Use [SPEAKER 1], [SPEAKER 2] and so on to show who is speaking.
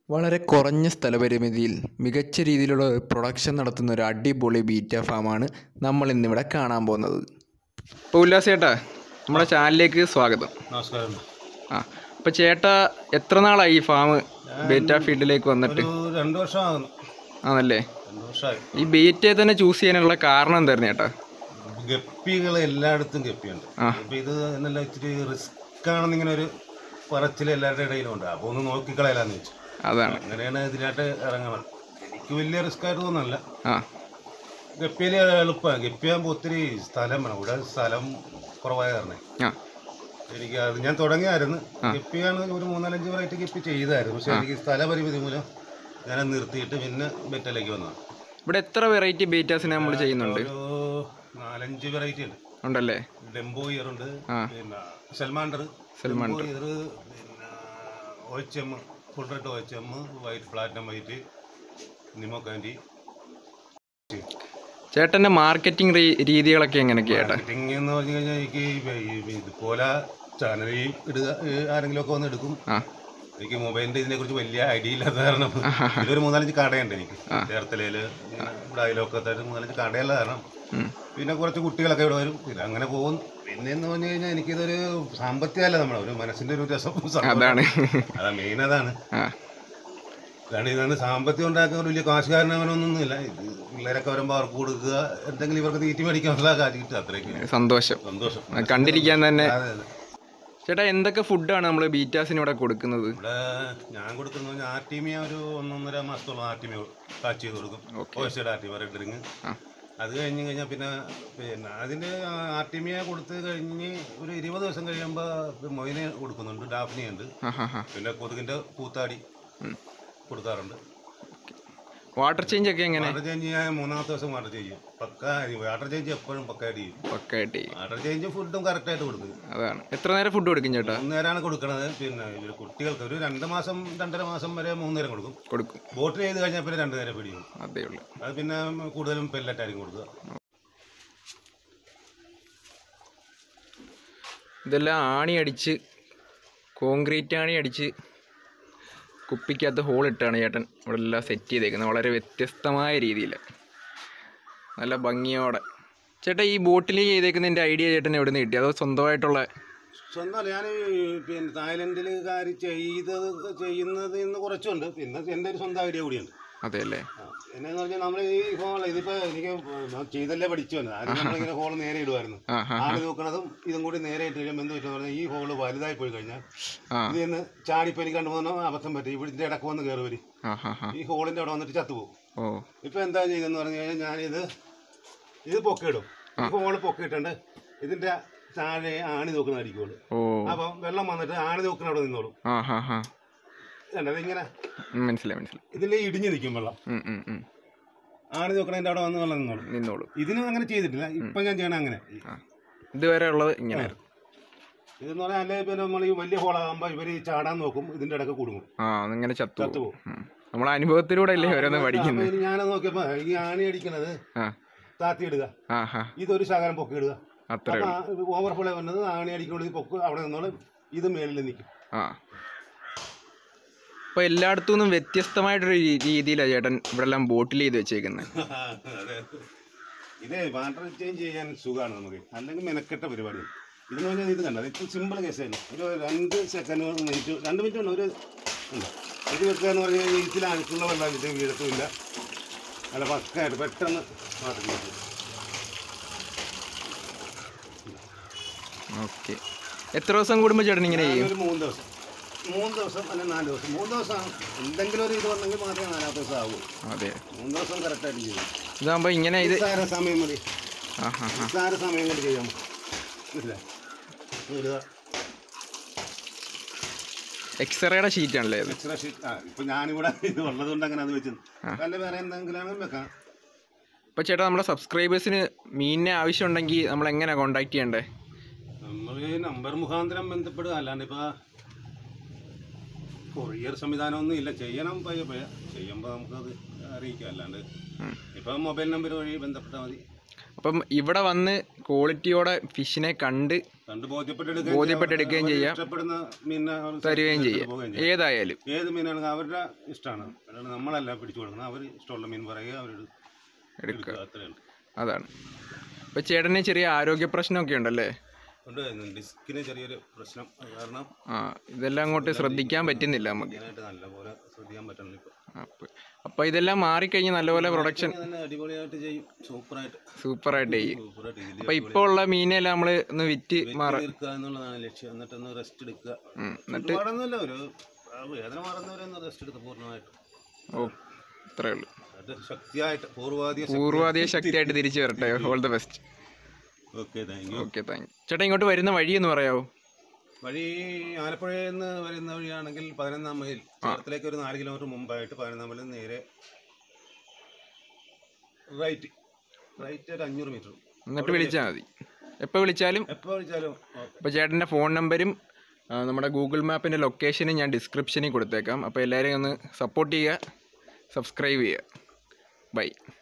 [SPEAKER 1] വളരെ കുറഞ്ഞ സ്ഥലപരിമിതിയിൽ മികച്ച രീതിയിലുള്ള ഒരു പ്രൊഡക്ഷൻ നടത്തുന്ന ഒരു അടിപൊളി ബീറ്റ ഫാമാണ് നമ്മൾ ഇന്നിവിടെ കാണാൻ പോകുന്നത് അപ്പോൾ ഉല്ലാസ് ചേട്ടാ നമ്മുടെ ചാനലിലേക്ക് സ്വാഗതം
[SPEAKER 2] നമസ്കാരം
[SPEAKER 1] ആ അപ്പോൾ ചേട്ടാ എത്ര നാളായി ഈ ഫാം ബീറ്റ ഫീൽഡിലേക്ക് വന്നിട്ട്
[SPEAKER 2] ഒരു രണ്ട് വർഷമാകുന്നു
[SPEAKER 1] ആണല്ലേ
[SPEAKER 2] രണ്ട് വർഷമായി
[SPEAKER 1] ഈ ബീറ്റയെ തന്നെ ചൂസ് ചെയ്യാനുള്ള കാരണം എന്തായിരുന്നു ചേട്ടാ
[SPEAKER 2] ഗപ്പികൾ എല്ലായിടത്തും ഗപ്പിയുണ്ട്
[SPEAKER 1] ആ.
[SPEAKER 2] അപ്പൊ ഇത് എന്നല്ല ഇച്ചിരി റിസ്ക് ആണെന്ന് ഇങ്ങനെ ഒരു പറച്ചിൽ എല്ലാവരുടെ ഇടയിലും ഉണ്ട് അപ്പോൾ ഒന്ന് നോക്കിക്കളയലാന്ന് വെച്ചു
[SPEAKER 1] അതാണ്
[SPEAKER 2] അങ്ങനെയാണ് ഇതിനായിട്ട് ഇറങ്ങണം എനിക്ക് വലിയ റിസ്ക് ആയിട്ട് തോന്നുന്നില്ല
[SPEAKER 1] ആ
[SPEAKER 2] ഗപ്പിയിൽ എളുപ്പമാണ് ഗപ്പിയാകുമ്പോൾ ഒത്തിരി സ്ഥലം വേണം ഇവിടെ സ്ഥലം കുറവായ കാരണം
[SPEAKER 1] ആ
[SPEAKER 2] എനിക്ക് അത് ഞാൻ തുടങ്ങിയായിരുന്നു ഗപ്പിയാണ് ഒരു മൂന്നാലഞ്ച് വെറൈറ്റി ഗപ്പി ചെയ്തായിരുന്നു പക്ഷെ എനിക്ക് സ്ഥലപരിമിതി മൂലം ഞാൻ നിർത്തിയിട്ട് പിന്നെ ബെറ്റലേക്ക് വന്നതാണ്
[SPEAKER 1] ഇവിടെ എത്ര വെറൈറ്റി ബീറ്റാസിനെ നമ്മൾ ചെയ്യുന്നുണ്ട്
[SPEAKER 2] ഒരു നാലഞ്ച് വെറൈറ്റി ഉണ്ട്
[SPEAKER 1] ഉണ്ടല്ലേ
[SPEAKER 2] ഡെംബോ ഇയർ ഉണ്ട്
[SPEAKER 1] ആ.
[SPEAKER 2] പിന്നെ സൽമാണ്ടർ
[SPEAKER 1] സൽമാണ്ടർ.
[SPEAKER 2] ഇയർ പിന്നെ O H M full red O H M white platinum white nemo candy
[SPEAKER 1] ചേട്ടൻ്റെ മാർക്കറ്റിംഗ് രീതികളൊക്കെ എങ്ങനെയൊക്കെയാ ചേട്ടാ
[SPEAKER 2] മാർക്കറ്റിംഗ് എന്ന് പറഞ്ഞു കഴിഞ്ഞാൽ എനിക്ക് ഈ- ഈ ഇതുപോലെ ചാനലിൽ ഇടുക ഈ ആരെങ്കിലും ഒക്കെ വന്ന് എടുക്കും
[SPEAKER 1] ആ
[SPEAKER 2] എനിക്ക് മൊബൈലിന്റെ ഇതിനെ കുറിച്ച് വലിയ ഐഡിയ ഇല്ലാത്ത കാരണം ഇതിലൊരു മൂന്നാലഞ്ച് കടയുണ്ട് എനിക്ക് ചേർത്തലയില് ഇങ്ങനെ ഇവിടെ അയലോക്കത്തായിട്ട് മൂന്നാലഞ്ച് കടയുള്ള കാരണം
[SPEAKER 1] ഉം.
[SPEAKER 2] പിന്നെ കുറച്ച് കുട്ടികളൊക്കെ ഇവിടെ വരും പിന്നെ അങ്ങനെ പോകും പിന്നെ എന്ന് പറഞ്ഞു കഴിഞ്ഞാൽ എനിക്കിതൊരു സാമ്പത്തികമല്ല നമ്മളെ ഒരു മനസ്സിന്റെ ഒരു രസം സന്തോഷം.
[SPEAKER 1] അതാണ്
[SPEAKER 2] അതാ മെയിൻ അതാണ്
[SPEAKER 1] ആ
[SPEAKER 2] കാരണം ഇതാണ് സാമ്പത്തികം ഉണ്ടാക്കാൻ ഒരു വലിയ കാശുകാരൻ അങ്ങനെയൊന്നുമില്ല ഇത് പിള്ളേരൊക്കെ വരുമ്പോൾ അവർക്ക് കൊടുക്കുക എന്തെങ്കിലും ഇവർക്ക് തീറ്റി മേടിക്കാനുള്ള കാര്യം കിട്ടുക അത്രയൊക്കെ
[SPEAKER 1] സന്തോഷം
[SPEAKER 2] സന്തോഷം
[SPEAKER 1] അത് കണ്ടിരിക്കാൻ തന്നെ
[SPEAKER 2] അതെ അതെ
[SPEAKER 1] ചേട്ടാ എന്തൊക്കെ ഫുഡാണ് നമ്മൾ ബീറ്റാസിന് ഇവിടെ കൊടുക്കുന്നത്
[SPEAKER 2] ഇവിടെ ഞാൻ കൊടുക്കുന്നത് ആർട്ടിമിയ ഒരു ഒന്നൊന്നര മാസത്തോളം ആർട്ടിമിയ കാച്ച് ചെയ്ത് കൊടുക്കും ഓയിസ്റ്റഡ് ആർട്ടിമിയ റെഡ് റിങ്
[SPEAKER 1] ആ.
[SPEAKER 2] അത് കഴിഞ്ഞ് കഴിഞ്ഞാൽ പിന്നെ പിന്നെ അതിൻ്റെ ആർട്ടിമിയ കൊടുത്ത് കഴിഞ്ഞ് ഒരു ഇരുപത് ദിവസം കഴിയുമ്പോൾ മൊയിനെ കൊടുക്കുന്നുണ്ട് ഡാഫ്നി ഉണ്ട്
[SPEAKER 1] ആ ഹാ ഹാ
[SPEAKER 2] പിന്നെ കൊതുകിൻ്റെ പൂത്താടി കൊടുക്കാറുണ്ട്
[SPEAKER 1] വാട്ടർ ചേഞ്ച് ഒക്കെ എങ്ങനെ
[SPEAKER 2] വാട്ടർ ചേഞ്ച് ഞാൻ മൂന്നാമത്തെ ദിവസം വാട്ടർ ചേഞ്ച് ചെയ്യും പക്ക വാട്ടർ ചേഞ്ച് എപ്പോഴും പക്കായിട്ട് ചെയ്യും
[SPEAKER 1] പക്കായിട്ട് ചെയ്യും
[SPEAKER 2] വാട്ടർ ചേഞ്ച് ഫുഡും കറക്റ്റായിട്ട് കൊടുക്കും
[SPEAKER 1] അതാണ് എത്ര നേരം ഫുഡ് കൊടുക്കും ചേട്ടാ
[SPEAKER 2] മൂന്ന് നേരമാണ് കൊടുക്കണത് പിന്നെ ഇവര് കുട്ടികൾക്ക് ഒരു രണ്ട് മാസം രണ്ടര മാസം വരെ മൂന്ന് നേരം കൊടുക്കും
[SPEAKER 1] കൊടുക്കും
[SPEAKER 2] ബോട്ടിൽ ചെയ്ത് കഴിഞ്ഞാൽ പിന്നെ രണ്ട് നേരം പിടിക്കും
[SPEAKER 1] അതേ ഉള്ളു
[SPEAKER 2] അത് പിന്നെ കൂടുതലും പെല്ലറ്റായിരിക്കും കൊടുക്കുക
[SPEAKER 1] ഇതെല്ലാം ആണി അടിച്ച് കോൺക്രീറ്റ് ആണി അടിച്ച് കുപ്പിക്കകത്ത് ഹോൾ ഇട്ടാണ് ചേട്ടൻ ഇവിടെ എല്ലാം സെറ്റ് ചെയ്തേക്കുന്നത് വളരെ വ്യത്യസ്തമായ രീതിയിൽ നല്ല ഭംഗിയോടെ ചേട്ടാ ഈ ബോട്ടിൽ ചെയ്തേക്കുന്നതിൻ്റെ ഐഡിയ ചേട്ടൻ എവിടെ നിന്ന് കിട്ടി അതോ സ്വന്തമായിട്ടുള്ള
[SPEAKER 2] സ്വന്തം ഞാൻ പിന്നെ തായ്ലൻഡിൽ കാര്യം ചെയ്തത് ചെയ്യുന്നത് ഇന്ന് കുറച്ചുണ്ട് പിന്നെ എൻ്റെ ഒരു സ്വന്തം ഐഡിയ കൂടിയുണ്ട്
[SPEAKER 1] അതെ അല്ലേ
[SPEAKER 2] ആ, എന്നു പറഞ്ഞാൽ നമ്മൾ ഈ ഹോൾ ഇതിപ്പോൾ എനിക്ക് ഞാൻ ചെയ്തല്ലേ പഠിച്ചു വന്നത് ആദ്യം നമ്മളിങ്ങനെ ഹോൾ നേരെ ഇടുമായിരുന്നു
[SPEAKER 1] ആ ഹാ
[SPEAKER 2] ആദ്യം നോക്കണതും ഇതും കൂടി നേരെ ഇട്ട് കഴിയുമ്പോൾ എന്ത് പറ്റുമെന്ന് പറഞ്ഞാൽ ഈ ഹോള് വലുതായി പോയി കഴിഞ്ഞാൽ
[SPEAKER 1] ആ
[SPEAKER 2] ഇതിൽ നിന്ന് ചാടിപ്പോൾ എനിക്ക് കണ്ടു പോകുന്ന അബദ്ധം പറ്റി ഇവിടെ ഇടക്ക് വന്ന് കയറി വരും
[SPEAKER 1] ആ ഹാ ഹാ
[SPEAKER 2] ഈ ഹോളിൻ്റെ അവിടെ വന്നിട്ട് ചത്തുപോകും
[SPEAKER 1] ഓ
[SPEAKER 2] ഇപ്പൊ എന്താ ചെയ്യുന്നത് പറഞ്ഞു കഴിഞ്ഞാൽ ഞാനിത് ഇത് പൊക്കിയിടും ഈ ഹോള് പൊക്കിയിട്ടുണ്ട് ഇതിന്റെ താഴെ ആണി നോക്കുന്ന അടിക്കുള്ളൂ
[SPEAKER 1] ഓ
[SPEAKER 2] അപ്പം വെള്ളം വന്നിട്ട് ആണി നോക്കുന്ന അവിടെ നിന്നോളും
[SPEAKER 1] ആ ഹാ ഹാ
[SPEAKER 2] കണ്ടത് ഇങ്ങനെ
[SPEAKER 1] ഉം, മനസ്സിലായി മനസ്സിലായി
[SPEAKER 2] ഇതിൽ ഇടിഞ്ഞു നിൽക്കും വെള്ളം
[SPEAKER 1] ഉം, ഉം, ഉം.
[SPEAKER 2] ആണി നോക്കണതിന്റെ അവിടെ വന്ന് വെള്ളം നിന്നോളും
[SPEAKER 1] നിന്നോളൂ
[SPEAKER 2] ഇതിനും അങ്ങനെ ചെയ്തിട്ടില്ല ഇപ്പൊ ഞാൻ ചെയ്യണ അങ്ങനെ
[SPEAKER 1] ആ ഇതുവരെ ഉള്ളത് ഇങ്ങനെ
[SPEAKER 2] ഇതെന്ന് പറഞ്ഞാൽ അല്ലെ പിന്നെ നമ്മൾ ഈ വലിയ ഹോളാകുമ്പോൾ ഇവർ ചാടാൻ നോക്കും ഇതിന്റെ ഇടക്ക് കുടുങ്ങും
[SPEAKER 1] ആ അതിങ്ങനെ ചത്തു
[SPEAKER 2] ചത്തുപോകും
[SPEAKER 1] ഉം. നമ്മളെ അനുഭവത്തിലൂടെ അല്ലേ ഓരോന്ന് പഠിക്കുന്നത്
[SPEAKER 2] അപ്പൊ ഇനി ഞാനത് നോക്കിയപ്പോ ഈ ആണി അടിക്കണത്
[SPEAKER 1] ആ
[SPEAKER 2] താത്തി ഇടുക
[SPEAKER 1] ആ ഹാ
[SPEAKER 2] ഇതൊരു ശകലം പൊക്കി ഇടുക
[SPEAKER 1] അത്രേ ഉള്ളൂ
[SPEAKER 2] ഓവർഫ്ലോ വന്നത് ആണി അടിക്കുമ്പോൾ പൊക്ക് അവിടെ നിന്നോളും ഇത് മേളിൽ നിൽക്കും
[SPEAKER 1] ആ അപ്പോൾ എല്ലായിടത്തു നിന്നും വ്യത്യസ്തമായിട്ടൊരു രീ- രീതിയിലാണ് ചേട്ടൻ ഇവിടെ എല്ലാം ബോട്ടിൽ ചെയ്ത് വെച്ചേക്കുന്നത്
[SPEAKER 2] അതെ. ഇതേ വാട്ടർ ചേഞ്ച് ചെയ്യാൻ സുഖമാണ് നമുക്ക് അല്ലെങ്കിൽ മെനക്കെട്ട പരിപാടിയാണ് ഇതെന്ന് പറഞ്ഞാൽ ഇത് കണ്ടത് ഇപ്പം സിമ്പിൾ കേസാണ് ഒരു രണ്ട് സെക്കൻഡ് മിനിറ്റ് രണ്ട് മിനിറ്റ് കൊണ്ട് ഒരു ഉണ്ട് ഇത് വെക്കുക എന്ന് പറഞ്ഞു കഴിഞ്ഞാൽ ഇതിൽ അഴുക്കുള്ള വെള്ളം ഇത് വീഴത്തുമില്ല നല്ല പക്കായിട്ട് പെട്ടെന്ന് വാട്ടർ ചേഞ്ച്
[SPEAKER 1] ഓക്കെ എത്ര ദിവസം കൂടുമ്പോൾ ചേട്ടൻ ഇങ്ങനെ ചെയ്യും
[SPEAKER 2] ഒരു മൂന്ന് ദിവസം മൂന്ന് ദിവസം അല്ലെങ്കിൽ നാല് ദിവസം മൂന്ന് ദിവസം എന്തെങ്കിലും ഒരു ഇത് വന്നെങ്കിൽ മാത്രമേ നാലാമത്തെ ദിവസം ആകൂ
[SPEAKER 1] അതെ
[SPEAKER 2] മൂന്ന് ദിവസം കറക്റ്റായിട്ട് ചെയ്യും
[SPEAKER 1] ഇതാകുമ്പോൾ ഇങ്ങനെ ഇത്
[SPEAKER 2] നിസ്സാര സമയം മതി
[SPEAKER 1] ആ ഹാ ഹാ
[SPEAKER 2] നിസ്സാര സമയം കൊണ്ട് ചെയ്യാം ഇല്ല ഇടുക
[SPEAKER 1] എക്സ്റേയുടെ ഷീറ്റാണല്ലേ ഇത്
[SPEAKER 2] എക്സ്ട്രാ ഷീറ്റ് ആ ഇപ്പൊ ഞാനിവിടെ ഇത് ഉള്ളത് കൊണ്ട് അങ്ങനെ അത് വെച്ചു അല്ല വേറെ എന്തെങ്കിലും വെക്കാം
[SPEAKER 1] അപ്പോൾ ചേട്ടാ നമ്മുടെ സബ്സ്ക്രൈബേഴ്സിന് മീനിനെ ആവശ്യമുണ്ടെങ്കിൽ നമ്മൾ എങ്ങനെ കോൺടാക്ട് ചെയ്യണ്ടേ
[SPEAKER 2] നമ്മൾ ഈ നമ്പർ മുഖാന്തരം ബന്ധപ്പെടുക അല്ലാണ്ട് ഇപ്പൊ കൊറിയർ സംവിധാനമൊന്നും ഇല്ല ചെയ്യണം പയ്യെ പയ്യെ ചെയ്യുമ്പോൾ നമുക്കത് അറിയിക്കാം അല്ലാണ്ട്
[SPEAKER 1] ഉം.
[SPEAKER 2] ഇപ്പം മൊബൈൽ നമ്പർ വഴി ബന്ധപ്പെട്ടാൽ മതി
[SPEAKER 1] അപ്പം ഇവിടെ വന്ന് ക്വാളിറ്റിയോടെ ഫിഷിനെ കണ്ട്
[SPEAKER 2] കണ്ട് ബോധ്യപ്പെട്ടെടുക്കുകയും
[SPEAKER 1] ബോധ്യപ്പെട്ടെടുക്കുകയും
[SPEAKER 2] അവര്
[SPEAKER 1] ചെയ്യാം.
[SPEAKER 2] ഇഷ്ടപ്പെടുന്ന മീനിനെ അവർ
[SPEAKER 1] തരുകയും
[SPEAKER 2] എടുത്തിട്ട്
[SPEAKER 1] ചെയ്യാം
[SPEAKER 2] പോവുകയും
[SPEAKER 1] ഏതായാലും
[SPEAKER 2] ഏത് മീനാണെങ്കിൽ അവരുടെ ഇഷ്ടമാണ് അല്ലാണ്ട് നമ്മളല്ല പിടിച്ചു കൊടുക്കുന്നത് അവർ ഇഷ്ടമുള്ള മീൻ പറയുക അവർ
[SPEAKER 1] എടുക്കുക
[SPEAKER 2] അത്രയുണ്ട്
[SPEAKER 1] അതാണ് ഇപ്പം ചേട്ടന് ചെറിയ ആരോഗ്യ പ്രശ്നമൊക്കെ ഉണ്ടല്ലേ
[SPEAKER 2] ഉണ്ട് ഡിസ്കിന് ചെറിയൊരു പ്രശ്നം അത് കാരണം
[SPEAKER 1] ആ ഇതെല്ലാം അങ്ങോട്ട് ശ്രദ്ധിക്കാൻ പറ്റുന്നില്ല നമുക്ക്
[SPEAKER 2] ഇതിനായിട്ട് നല്ലപോലെ ശ്രദ്ധിക്കാൻ പറ്റണില്ല ഇപ്പോൾ
[SPEAKER 1] അപ്പം അപ്പോൾ ഇതെല്ലാം മാറിക്കഴിഞ്ഞ് നല്ലപോലെ പ്രൊഡക്ഷൻ
[SPEAKER 2] തന്നെ അടിപൊളിയായിട്ട് ചെയ്യും സൂപ്പറായിട്ട്
[SPEAKER 1] സൂപ്പറായിട്ട് ചെയ്യും
[SPEAKER 2] സൂപ്പറായിട്ട് ഇതിൽ
[SPEAKER 1] അപ്പോൾ ഇപ്പോൾ ഉള്ള മീനെല്ലാം നമ്മൾ ഒന്ന് വിറ്റ് മാറ
[SPEAKER 2] തീർക്കുക എന്നുള്ളതാണ് ലക്ഷ്യം എന്നിട്ടൊന്ന് റെസ്റ്റ് എടുക്കുക
[SPEAKER 1] ഉം, എന്നിട്ട്
[SPEAKER 2] ഒരുപാടൊന്നുമില്ല ഒരു ആ വേദന മാറുന്നവരെ ഒന്ന് റെസ്റ്റ് എടുക്കുക പൂർണ്ണമായിട്ട്
[SPEAKER 1] ഓ ഇത്രയേ ഉള്ളൂ
[SPEAKER 2] അത് ശക്തിയായിട്ട് പൂർവാധിക
[SPEAKER 1] പൂർവാധിക ശക്തിയായിട്ട് തിരിച്ചു വരട്ടെ all the best
[SPEAKER 2] okay thank you
[SPEAKER 1] okay thank you ചേട്ടാ ഇങ്ങോട്ട് വരുന്ന വഴി എന്ന് പറയാമോ
[SPEAKER 2] വഴി ആലപ്പുഴയിൽ നിന്ന് വരുന്ന വഴിയാണെങ്കിൽ പതിനൊന്നാം മൈൽ ചേർത്തലേക്ക് ഒരു നാല് കിലോമീറ്റർ മുമ്പായിട്ട് പതിനൊന്നാം മൈൽ നേരെ റൈറ്റ് റൈറ്റ് ഒരു അഞ്ഞൂറ് മീറ്റർ
[SPEAKER 1] എന്നിട്ട് വിളിച്ചാൽ മതി എപ്പോൾ വിളിച്ചാലും
[SPEAKER 2] എപ്പോൾ വിളിച്ചാലും ഓക്കെ
[SPEAKER 1] അപ്പോൾ ചേട്ടൻ്റെ ഫോൺ നമ്പരും ആ, നമ്മുടെ ഗൂഗിൾ മാപ്പിൻ്റെ ലൊക്കേഷനും ഞാൻ ഡിസ്ക്രിപ്ഷനിൽ കൊടുത്തേക്കാം അപ്പോൾ എല്ലാവരെയും ഒന്ന് സപ്പോർട്ട് ചെയ്യുക സബ്സ്ക്രൈബ് ചെയ്യുക ബൈ